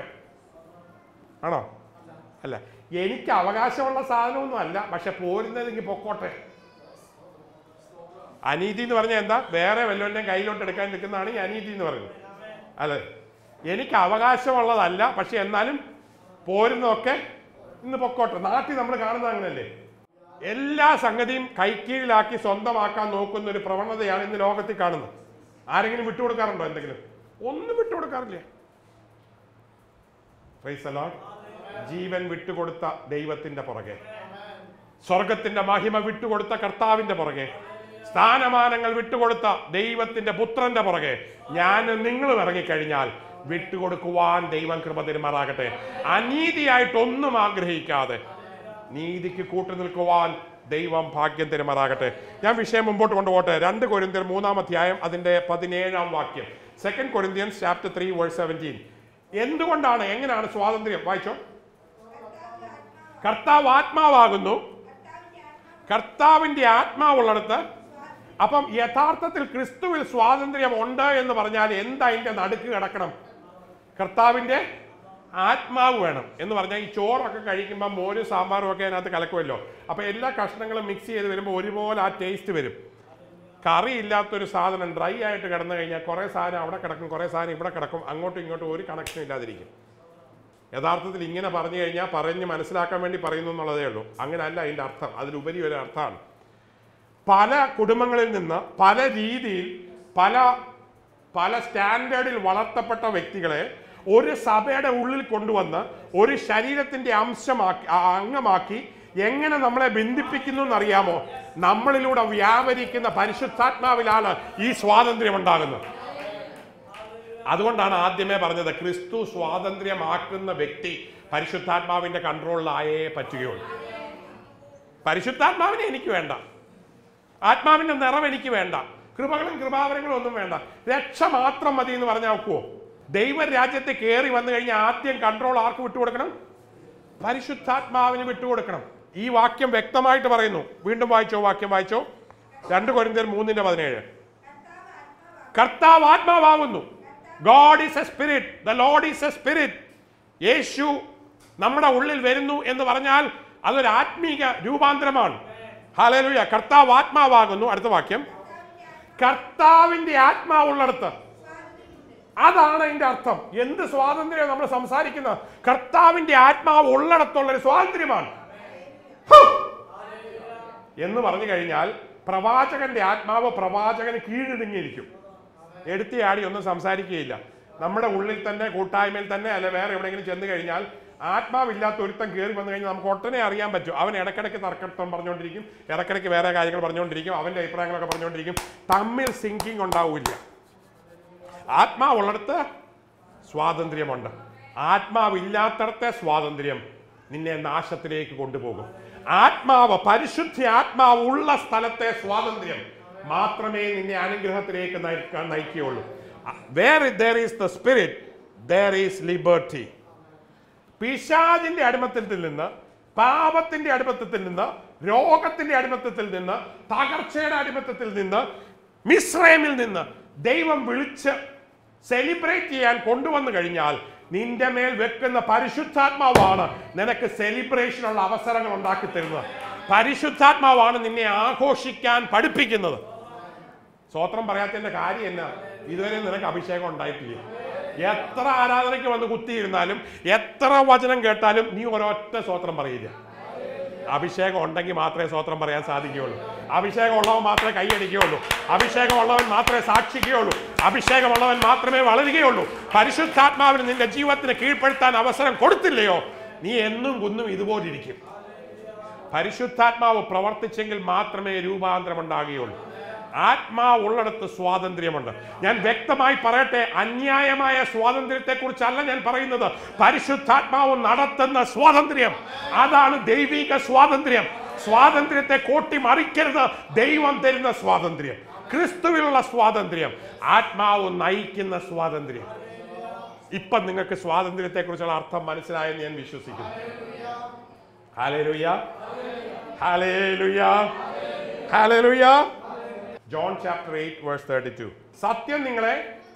ആണോ അല്ല എനിക്ക് അവകാശമുള്ള സാധനമൊന്നും അല്ല പക്ഷെ പോരുന്നതെങ്കിൽ പൊക്കോട്ടെ അനീതി എന്ന് പറഞ്ഞാൽ എന്താ വേറെ വല്ലവൻ്റെ കയ്യിലോട്ട് എടുക്കാൻ നിൽക്കുന്നതാണ് ഈ അനീതി എന്ന് പറയുന്നത് അതെ എനിക്ക് അവകാശമുള്ളതല്ല പക്ഷെ എന്നാലും പോരുന്നതൊക്കെ ഇന്ന് പൊക്കോട്ടെ നാട്ടിൽ നമ്മൾ കാണുന്നത് അങ്ങനല്ലേ എല്ലാ സംഗതിയും കൈക്കീഴിലാക്കി സ്വന്തമാക്കാൻ നോക്കുന്ന ഒരു പ്രവണതയാണ് ഇന്ന് ലോകത്തിൽ കാണുന്നത് ആരെങ്കിലും വിട്ടുകൊടുക്കാറുണ്ടോ എന്തെങ്കിലും ഒന്നും വിട്ടുകൊടുക്കാറില്ല Praise the Lord. ജീവൻ വിട്ടുകൊടുത്ത ദൈവത്തിന്റെ പുറകെ സ്വർഗത്തിന്റെ മഹിമ വിട്ടുകൊടുത്ത കർത്താവിന്റെ പുറകെ സ്ഥാനമാനങ്ങൾ വിട്ടുകൊടുത്ത ദൈവത്തിന്റെ പുത്രന്റെ പുറകെ ഞാൻ നിങ്ങളും ഇറങ്ങിക്കഴിഞ്ഞാൽ വിട്ടുകൊടുക്കുവാൻ ദൈവം കൃപ തരുമാറാകട്ടെ അനീതിയായിട്ടൊന്നും ആഗ്രഹിക്കാതെ നീതിക്ക് കൂട്ടു നിൽക്കുവാൻ ദൈവം ഭാഗ്യം തരുമാറാകട്ടെ ഞാൻ വിഷയം മുമ്പോട്ട് കൊണ്ടുപോട്ടെ രണ്ട് കൊരിന്ത്യർ മൂന്നാം അധ്യായം അതിന്റെ പതിനേഴാം വാക്യം second Corinthians chapter three verse seventeen എന്തുകൊണ്ടാണ് എങ്ങനെയാണ് സ്വാതന്ത്ര്യം വായിച്ചോ കർത്താവ് ആത്മാവാകുന്നു കർത്താവിന്റെ ആത്മാവുള്ളിടത്ത് അപ്പം യഥാർത്ഥത്തിൽ ക്രിസ്തുവിൽ സ്വാതന്ത്ര്യം ഉണ്ട് എന്ന് പറഞ്ഞാൽ എന്താ അതിന്റെ നടുക്ക് കിടക്കണം കർത്താവിന്റെ ആത്മാവ് വേണം എന്ന് പറഞ്ഞാൽ ഈ ചോറൊക്കെ കഴിക്കുമ്പോൾ മോരും സാമ്പാറും ഒക്കെ അതിനകത്ത് കലക്കുമല്ലോ അപ്പൊ എല്ലാ കഷ്ണങ്ങളും മിക്സ് ചെയ്ത് വരുമ്പോൾ ഒരുപോലെ ആ ടേസ്റ്റ് വരും കറി ഇല്ലാത്തൊരു സാധനം ഡ്രൈ ആയിട്ട് കിടന്നു കഴിഞ്ഞാൽ കുറേ സാധനം അവിടെ കിടക്കും കുറേ സാധനം ഇവിടെ കിടക്കും അങ്ങോട്ടും ഇങ്ങോട്ടും ഒരു കണക്ഷൻ ഇല്ലാതിരിക്കും യഥാർത്ഥത്തിൽ ഇങ്ങനെ പറഞ്ഞു കഴിഞ്ഞാൽ പറഞ്ഞ് മനസ്സിലാക്കാൻ വേണ്ടി പറയുന്നു എന്നുള്ളതേ ഉള്ളൂ അങ്ങനെയല്ല അതിൻ്റെ അർത്ഥം അതിലുപരി ഒരു അർത്ഥമാണ് പല കുടുംബങ്ങളിൽ നിന്ന് പല രീതിയിൽ പല പല സ്റ്റാൻഡേർഡിൽ വളർത്തപ്പെട്ട വ്യക്തികളെ ഒരു സഭയുടെ ഉള്ളിൽ കൊണ്ടുവന്ന് ഒരു ശരീരത്തിന്റെ അംശമാക്കി ആ അംഗമാക്കി എങ്ങനെ നമ്മളെ ബന്ധിപ്പിക്കുന്നു എന്നറിയാമോ നമ്മളിലൂടെ വ്യാപരിക്കുന്ന പരിശുദ്ധാത്മാവിലാണ് ഈ സ്വാതന്ത്ര്യം ഉണ്ടാകുന്നത് അതുകൊണ്ടാണ് ആദ്യമേ പറഞ്ഞത് ക്രിസ്തു സ്വാതന്ത്ര്യമാക്കുന്ന വ്യക്തി പരിശുദ്ധാത്മാവിന്റെ കൺട്രോളിലായേ പറ്റുകയുള്ളൂ പരിശുദ്ധാത്മാവിനെ എനിക്ക് വേണ്ട ആത്മാവിന്റെ നിറം എനിക്ക് വേണ്ട കൃപകളും കൃപാവരങ്ങളും ഒന്നും വേണ്ട രക്ഷ മാത്രം മതി എന്ന് പറഞ്ഞാൽ ഒക്കുവോ ദൈവരാജ്യത്തെ കയറി വന്നു കഴിഞ്ഞാൽ ആദ്യം കൺട്രോൾ ആർക്ക് വിട്ടുകൊടുക്കണം പരിശുദ്ധാത്മാവിന് വിട്ടുകൊടുക്കണം ഈ വാക്യം വ്യക്തമായിട്ട് പറയുന്നു വീണ്ടും വായിച്ചോ വാക്യം വായിച്ചോ രണ്ട് കൊരിന്ത്യർ മൂന്നിന്റെ പതിനേഴ് കർത്താവ് ആത്മാവാകുന്നു God is a spirit the lord is a spirit യേശു നമ്മുടെ ഉള്ളിൽ വരുന്നു എന്ന് പറഞ്ഞാൽ അതൊരു ആത്മീക രൂപാന്തരമാണ് ഹാലലുയ കർത്താവ് ആത്മാവാകുന്നു അടുത്ത വാക്യം കർത്താവിന്റെ ആത്മാവുള്ളിടത്ത് അതാണ് അതിന്റെ അർത്ഥം എന്ത് സ്വാതന്ത്ര്യം നമ്മൾ സംസാരിക്കുന്നത് കർത്താവിന്റെ ആത്മാവ് ഉള്ളിടത്തുള്ള ഒരു സ്വാതന്ത്ര്യമാണ് ഹോ! എന്ന് പറഞ്ഞു കഴിഞ്ഞാൽ പ്രവാചകന്റെ ആത്മാവ് പ്രവാചകന് കീഴടങ്ങിയിരിക്കും എടുത്തിയാടി ഒന്നും സംസാരിക്കുകയില്ല നമ്മുടെ ഉള്ളിൽ തന്നെ കൂട്ടായ്മയിൽ തന്നെ അല്ല വേറെ എവിടെയെങ്കിലും ചെന്ന് കഴിഞ്ഞാൽ ആത്മാവില്ലാത്ത ഒരുത്തം കയറി വന്നു കഴിഞ്ഞാൽ നമുക്ക് ഒട്ടനെ അറിയാൻ പറ്റും അവൻ ഇടയ്ക്കിടയ്ക്ക് തർക്കത്വം പറഞ്ഞുകൊണ്ടിരിക്കും ഇടയ്ക്കിടയ്ക്ക് വേറെ കാര്യങ്ങൾ പറഞ്ഞുകൊണ്ടിരിക്കും അവന്റെ അഭിപ്രായങ്ങളൊക്കെ പറഞ്ഞുകൊണ്ടിരിക്കും തമ്മിൽ സിങ്കിങ് ഉണ്ടാവില്ല ആത്മാവുള്ളിടത്ത് സ്വാതന്ത്ര്യമുണ്ട് ആത്മാവില്ലാത്തടത്തെ സ്വാതന്ത്ര്യം നിന്നെ നാശത്തിലേക്ക് കൊണ്ടുപോകും ആത്മാവ് പരിശുദ്ധ ആത്മാവ് ഉള്ള സ്ഥലത്തെ സ്വാതന്ത്ര്യം മാത്രമേ നിന്നെ അനുഗ്രഹത്തിലേക്ക് നയിക്കാൻ നയിക്കുകയുള്ളൂ where there is the spirit there is liberty പിശാജിന്റെ അടിമത്തത്തിൽ നിന്ന് പാപത്തിന്റെ അടിമത്തത്തിൽ നിന്ന് രോഗത്തിന്റെ അടിമത്തത്തിൽ നിന്ന് തകർച്ചയുടെ അടിമത്തത്തിൽ നിന്ന് മിശ്രമിൽ നിന്ന് ദൈവം വിളിച്ച് സെലിബ്രേറ്റ് ചെയ്യാൻ കൊണ്ടുവന്നു കഴിഞ്ഞാൽ നിന്റെ മേൽ വെക്കുന്ന പരിശുദ്ധാത്മാവാണ് നിനക്ക് സെലിബ്രേഷനുള്ള അവസരങ്ങൾ ഉണ്ടാക്കി തരുന്നത് പരിശുദ്ധാത്മാവാണ് നിന്നെ ആഘോഷിക്കാൻ പഠിപ്പിക്കുന്നത് സ്വോത്രം പറയാത്തതിന്റെ കാര്യം എന്നാ ഇതുവരെ നിനക്ക് അഭിഷേകം ഉണ്ടായിട്ടില്ല എത്ര ആരാധനയ്ക്ക് വന്ന് കുത്തിയിരുന്നാലും എത്ര വചനം കേട്ടാലും നീ ഒരൊറ്റ സ്വോത്രം പറയില്ല അഭിഷേകം ഉണ്ടെങ്കിൽ മാത്രമേ സ്വോത്രം പറയാൻ സാധിക്കുകയുള്ളൂ അഭിഷേകം ഉള്ളവൻ മാത്രമേ കൈയടിക്കുകയുള്ളൂ അഭിഷേകം ഉള്ളവൻ മാത്രമേ സാക്ഷിക്കുകയുള്ളൂ അഭിഷേകമുള്ളവൻ മാത്രമേ വളരുകയുള്ളൂ പരിശുദ്ധാത്മാവിന് നിന്റെ ജീവിതത്തിന് കീഴ്പ്പെടുത്താൻ അവസരം കൊടുത്തില്ലയോ നീ എന്നും കുന്നും ഇതുപോലിരിക്കും പരിശുദ്ധാത്മാവ് പ്രവർത്തിച്ചെങ്കിൽ മാത്രമേ രൂപാന്തരം ഉണ്ടാകുകയുള്ളൂ ആത്മാവ് ഉള്ളിടത്ത് സ്വാതന്ത്ര്യമുണ്ട് ഞാൻ വ്യക്തമായി പറയട്ടെ അന്യായമായ സ്വാതന്ത്ര്യത്തെ കുറിച്ചല്ല ഞാൻ പറയുന്നത് പരിശുദ്ധാത്മാവ് നടത്തുന്ന സ്വാതന്ത്ര്യം അതാണ് ദൈവിക സ്വാതന്ത്ര്യം സ്വാതന്ത്ര്യത്തെ കോട്ടി മറിക്കരുത് ദൈവം തരുന്ന സ്വാതന്ത്ര്യം ക്രിസ്തുവിലുള്ള സ്വാതന്ത്ര്യം ആത്മാവ് നയിക്കുന്ന സ്വാതന്ത്ര്യം ഇപ്പം നിങ്ങൾക്ക് സ്വാതന്ത്ര്യത്തെ കുറിച്ചുള്ള അർത്ഥം മനസ്സിലായെന്ന് ഞാൻ വിശ്വസിക്കുന്നു hallelujah hallelujah hallelujah John chapter eight verse thirty two സത്യം നിങ്ങളെ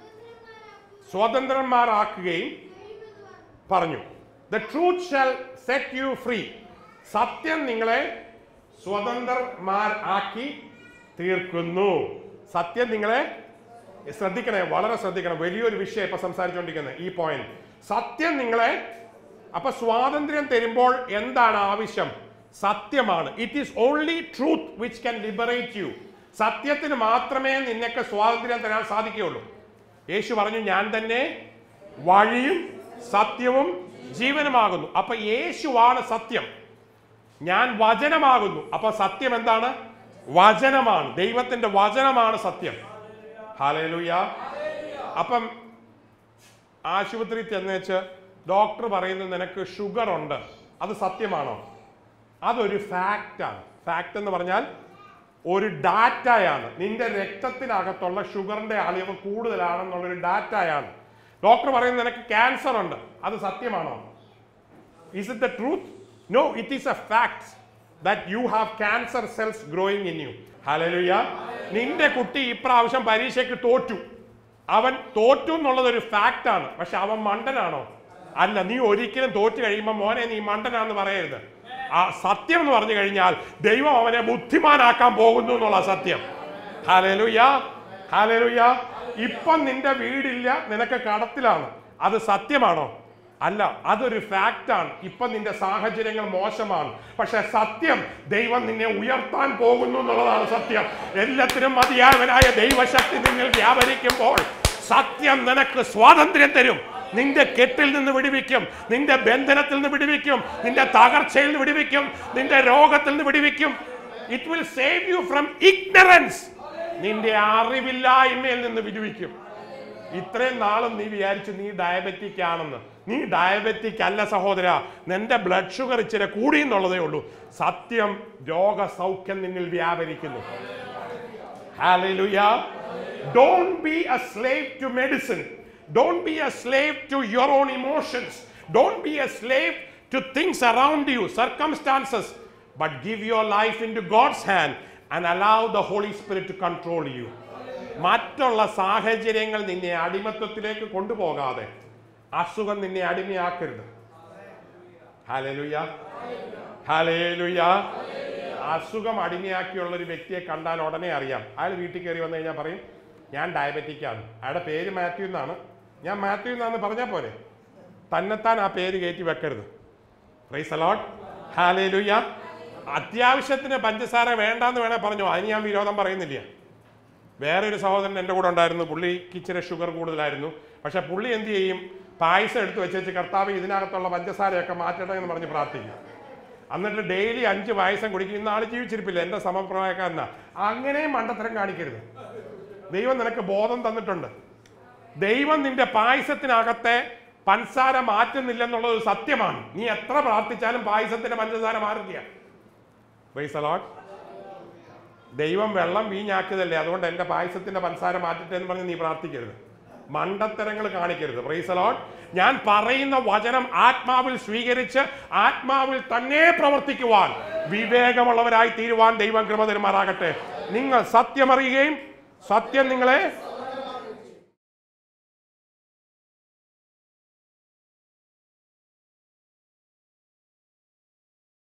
സ്വതന്ത്രന്മാരാക്കുകയും പറഞ്ഞു the truth shall set you free സത്യം നിങ്ങളെ സ്വതന്ത്രന്മാർ ആക്കി തീർക്കുന്നു സത്യം നിങ്ങളെ ശ്രദ്ധിക്കണേ വളരെ ശ്രദ്ധിക്കണം വലിയൊരു വിഷയം ഇപ്പൊ സംസാരിച്ചുകൊണ്ടിരിക്കുന്നത് ഈ പോയിന്റ് സത്യം നിങ്ങളെ അപ്പൊ സ്വാതന്ത്ര്യം തരുമ്പോൾ എന്താണ് ആവശ്യം സത്യമാണ് it is only truth which can liberate you സത്യത്തിന് മാത്രമേ നിനക്ക് സ്വാതന്ത്ര്യം തരാൻ സാധിക്കുകയുള്ളൂ യേശു പറഞ്ഞു ഞാൻ തന്നെ വഴിയും സത്യവും ജീവനുമാകുന്നു അപ്പൊ യേശുവാണ് സത്യം ഞാൻ വചനമാകുന്നു അപ്പൊ സത്യം എന്താണ് വചനമാണ് ദൈവത്തിന്റെ വചനമാണ് സത്യം ഹാലേലുയ അപ്പം ആശുപത്രി ചെന്നേച്ച് ഡോക്ടർ പറയുന്നു നിനക്ക് ഷുഗർ ഉണ്ട് അത് സത്യമാണോ അതൊരു ഫാക്റ്റാണ് ഫാക്റ്റ് എന്ന് പറഞ്ഞാൽ ഒരു ഡാറ്റയാണ് നിന്റെ രക്തത്തിനകത്തുള്ള ഷുഗറിന്റെ അളവ് കൂടുതലാണെന്നുള്ളൊരു ഡാറ്റയാണ് ഡോക്ടർ പറയുന്നത് നിനക്ക് ക്യാൻസർ ഉണ്ട് അത് സത്യമാണോ Is it the truth? No, it is a fact that you have cancer cells growing in you. Hallelujah. നിന്റെ കുട്ടി ഇപ്രാവശ്യം പരീക്ഷയ്ക്ക് തോറ്റു അവൻ തോറ്റു എന്നുള്ളത് ഒരു ഫാക്റ്റ് ആണ് പക്ഷെ അവൻ മണ്ടനാണോ അല്ല നീ ഒരിക്കലും തോറ്റു കഴിയുമ്പോൾ മോനെ നീ മണ്ടനാന്ന് പറയരുത് ആ സത്യം എന്ന് പറഞ്ഞു കഴിഞ്ഞാൽ ദൈവം അവനെ ബുദ്ധിമാനാക്കാൻ പോകുന്നു എന്നുള്ള സത്യം ഹാലേലുയ ഹാലേലുയ ഇപ്പം നിന്റെ വീടില്ല നിനക്ക് കടത്തിലാണ് അത് സത്യമാണോ അല്ല അതൊരു ഫാക്റ്റാണ് ഇപ്പൊ നിന്റെ സാഹചര്യങ്ങൾ മോശമാണ് പക്ഷെ സത്യം ദൈവം നിന്നെ ഉയർത്താൻ പോകുന്നു എന്നുള്ളതാണ് സത്യം എല്ലാത്തിനും മതിയായവനായ ദൈവശക്തി നിന്നിൽ വ്യാപരിക്കുമ്പോൾ സത്യം നിനക്ക് സ്വാതന്ത്ര്യം തരും നിന്റെ കെട്ടിൽ നിന്ന് വിടുവിക്കും നിന്റെ ബന്ധനത്തിൽ നിന്ന് വിടുവിക്കും നിന്റെ തകർച്ചയിൽ നിന്ന് വിടുവിക്കും നിന്റെ രോഗത്തിൽ നിന്ന് വിടുവിക്കും it will save you from ignorance നിന്റെ അറിവില്ലായ്മയിൽ നിന്ന് വിടുവിക്കും ഇത്രയും നാളും നീ വിചാരിച്ചു നീ ഡയബറ്റിക് ആണെന്ന് നീ ഡയബറ്റിക് അല്ല സഹോദര നിന്റെ ബ്ലഡ് ഷുഗർ ഇച്ചിരി കൂടി എന്നുള്ളതേ ഉള്ളൂ സത്യം രോഗസൗഖ്യം നിന്നിൽ വ്യാപരിക്കുന്നു Hallelujah. Don't be a slave to medicine. Don't be a slave to your own emotions. Don't be a slave to things around you, circumstances. But give your life into God's hand and allow the Holy Spirit to control you. മറ്റുള്ള സാഹചര്യങ്ങൾ നിന്നെ അടിമത്വത്തിലേക്ക് കൊണ്ടുപോകാതെ അസുഖം നിന്നെ അടിമയാക്കരുത് ഹാലലുയ hallelujah അസുഖം അടിമയാക്കിയുള്ള ഒരു വ്യക്തിയെ കണ്ടാൽ ഉടനെ അറിയാം അയാൾ വീട്ടിൽ കയറി വന്നു കഴിഞ്ഞാൽ പറയും ഞാൻ ഡയബറ്റിക് ആണ് അയാളുടെ പേര് മാത്യു എന്നാണ് ഞാൻ മാത്യു എന്നാന്ന് പറഞ്ഞാൽ പോരെ തന്നെത്താൻ ആ പേര് കയറ്റി വെക്കരുത് പ്രൈസ് അലോട്ട് ഹാലേലുയ അത്യാവശ്യത്തിന് പഞ്ചസാര വേണ്ടാന്ന് വേണേ പറഞ്ഞു അതിന് ഞാൻ വിരോധം പറയുന്നില്ല വേറെ ഒരു സഹോദരൻ എൻ്റെ കൂടെ ഉണ്ടായിരുന്നു പുള്ളിക്ക് ഇച്ചിരി ഷുഗർ കൂടുതലായിരുന്നു പക്ഷെ പുള്ളി എന്ത് ചെയ്യും പായസം എടുത്ത് വെച്ചേച്ച് കർത്താവ് ഇതിനകത്തുള്ള പഞ്ചസാരയൊക്കെ മാറ്റട്ടെ എന്ന് പറഞ്ഞ് പ്രാർത്ഥിക്കും എന്നിട്ട് ഡെയിലി അഞ്ച് പായസം കുടിക്കും ഇന്ന് ആൾ ജീവിച്ചിരിപ്പില്ല എൻ്റെ സമപ്രായക്കാരനാ അങ്ങനെയും മണ്ടത്തരം കാണിക്കരുത് ദൈവം നിനക്ക് ബോധം തന്നിട്ടുണ്ട് ദൈവം നിന്റെ പായസത്തിനകത്തെ പഞ്ചസാര മാറ്റുന്നില്ലെന്നുള്ളത് ഒരു സത്യമാണ് നീ എത്ര പ്രാർത്ഥിച്ചാലും പായസത്തിന്റെ പഞ്ചസാര മാറില്ല Praise the Lord. ദൈവം വെള്ളം വീഞ്ഞാക്കിയതല്ലേ അതുകൊണ്ട് എൻ്റെ പായസത്തിന്റെ പഞ്ചസാര മാറ്റട്ടെ എന്ന് പറഞ്ഞ് നീ പ്രാർത്ഥിക്കരുത് മണ്ടത്തരങ്ങൾ കാണിക്കരുത് പ്രൈസലോൺ ഞാൻ പറയുന്ന വചനം ആത്മാവിൽ സ്വീകരിച്ച് ആത്മാവിൽ തന്നെ പ്രവർത്തിക്കുവാൻ വിവേകമുള്ളവരായി തീരുവാൻ ദൈവം കൃപ തരുമാറാകട്ടെ നിങ്ങൾ സത്യമറിയുകയും സത്യം നിങ്ങളെ